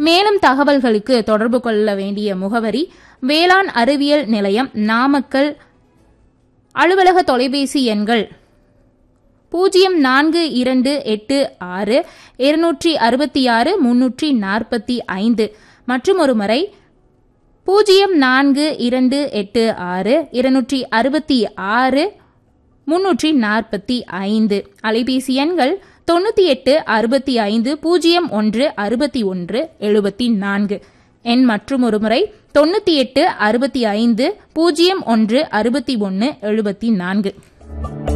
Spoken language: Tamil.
மேலும் தகவல்களுக்கு தொடர்பு கொள்ள வேண்டிய முகவரி வேளாண் அறிவியல் நிலையம் நாமக்கல் அலுவலக தொலைபேசி எண்கள் பூஜ்ஜியம் நான்கு இரண்டு எட்டு ஆறு இருநூற்றி அறுபத்தி ஆறு முன்னூற்றி நாற்பத்தி ஐந்து மற்றும் ஒரு முறை பூஜ்ஜியம் நான்கு இரண்டு எட்டு ஆறு இருநூற்றி அறுபத்தி ஆறு முன்னூற்றி நாற்பத்தி ஐந்து அலைபேசி எண்கள் தொண்ணூற்றி எட்டு அறுபத்தி ஐந்து பூஜ்ஜியம் ஒன்று அறுபத்தி ஒன்று எழுபத்தி நான்கு எண் மற்றும் ஒரு முறை தொண்ணூற்றி எட்டு அறுபத்தி ஐந்து பூஜ்ஜியம் ஒன்று அறுபத்தி ஒன்று எழுபத்தி நான்கு